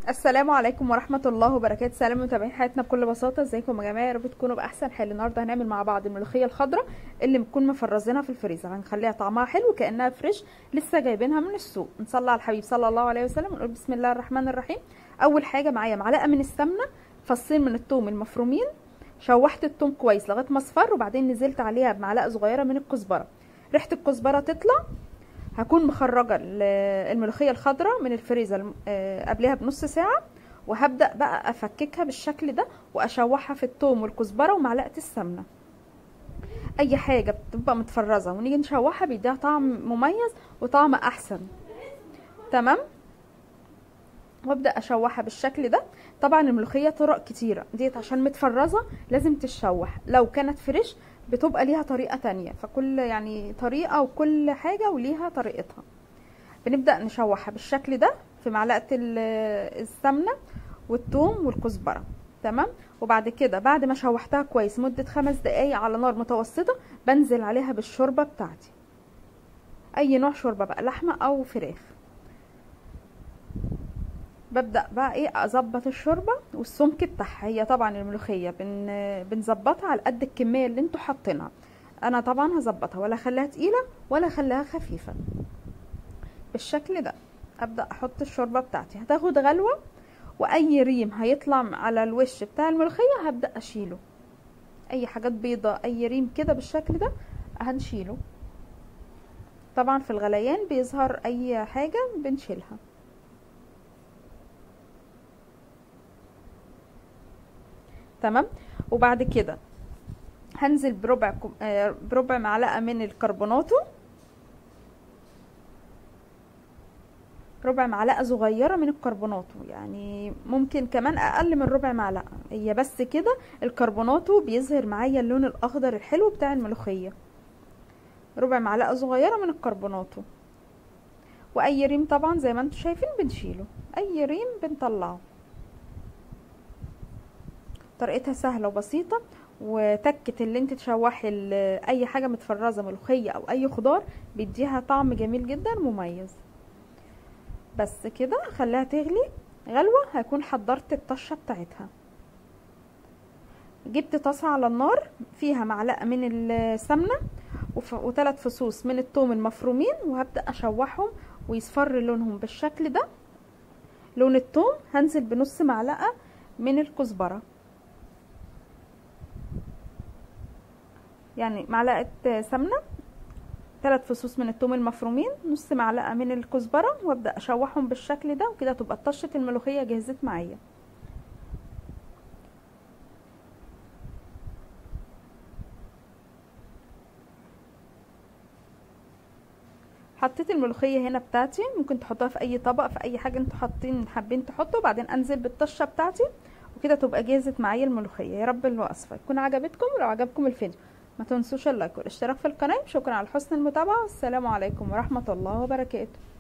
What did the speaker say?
السلام عليكم ورحمة الله وبركاته سلام متابعين حياتنا بكل بساطة ازيكم يا جماعة يا رب تكونوا بأحسن حال النهاردة هنعمل مع بعض الملوخية الخضراء اللي بنكون مفرزينها في الفريزر هنخليها طعمها حلو كأنها فريش لسه جايبينها من السوق نصلي على الحبيب صلى الله عليه وسلم ونقول بسم الله الرحمن الرحيم أول حاجة معايا معلقة من السمنة فصين من الثوم المفرومين شوحت الثوم كويس لغاية ما اصفر وبعدين نزلت عليها بمعلقة صغيرة من الكزبرة ريحة الكزبرة تطلع هكون مخرجة الملوخية الخضراء من الفريزر قبلها بنص ساعة وهبدأ بقى افككها بالشكل ده واشوحها في الثوم والكزبرة ومعلقة السمنة اي حاجة بتبقى متفرزة ونيجي نشوحها بيديها طعم مميز وطعم احسن تمام وابدا اشوحها بالشكل ده طبعا الملوخيه طرق كتيره ديت عشان متفرزه لازم تتشوح لو كانت فريش بتبقى ليها طريقه تانية فكل يعني طريقه وكل حاجه وليها طريقتها بنبدا نشوحها بالشكل ده في معلقه السمنه والثوم والكزبره تمام وبعد كده بعد ما شوحتها كويس مده خمس دقايق على نار متوسطه بنزل عليها بالشوربه بتاعتي اي نوع شوربه بقى لحمه او فراخ ببدا بقى ايه اظبط الشوربه والسمك بتاعها هي طبعا الملوخيه بن بنظبطها على قد الكميه اللي انتوا حاطينها انا طبعا هظبطها ولا اخليها تقيله ولا اخليها خفيفه بالشكل ده ابدا احط الشوربه بتاعتي هتاخد غلوه واي ريم هيطلع على الوش بتاع الملوخيه هبدا اشيله اي حاجات بيضه اي ريم كده بالشكل ده هنشيله طبعا في الغليان بيظهر اي حاجه بنشيلها تمام وبعد كده هنزل بربع بربع معلقه من الكربوناتو ربع معلقه صغيره من الكربوناتو يعني ممكن كمان اقل من ربع معلقه هي بس كده الكربوناتو بيظهر معايا اللون الاخضر الحلو بتاع الملوخيه ربع معلقه صغيره من الكربوناتو واي ريم طبعا زي ما انتم شايفين بنشيله اي ريم بنطلعه طريقتها سهله وبسيطه وتكه اللي انت تشوحي اي حاجه متفرزه ملوخيه او اي خضار بيديها طعم جميل جدا مميز بس كده خليها تغلي غلوه هكون حضرت الطشه بتاعتها جبت طاسه على النار فيها معلقه من السمنه وثلاث فصوص من الثوم المفرومين وهبدا اشوحهم ويصفر لونهم بالشكل ده لون الثوم هنزل بنص معلقه من الكزبره يعني معلقه سمنه ثلاث فصوص من الثوم المفرومين نص معلقه من الكزبره وابدا اشوحهم بالشكل ده وكده تبقى طشه الملوخيه جهزت معايا حطيت الملوخيه هنا بتاعتي ممكن تحطوها في اي طبق في اي حاجه انتوا حاطين حابين تحطوا وبعدين انزل بالطشه بتاعتي وكده تبقى جهزت معايا الملوخيه يا رب الوصفه تكون عجبتكم ولو عجبكم الفيديو ما تنسوش اللايك والاشتراك في القناه شكرا على حسن المتابعه والسلام عليكم ورحمه الله وبركاته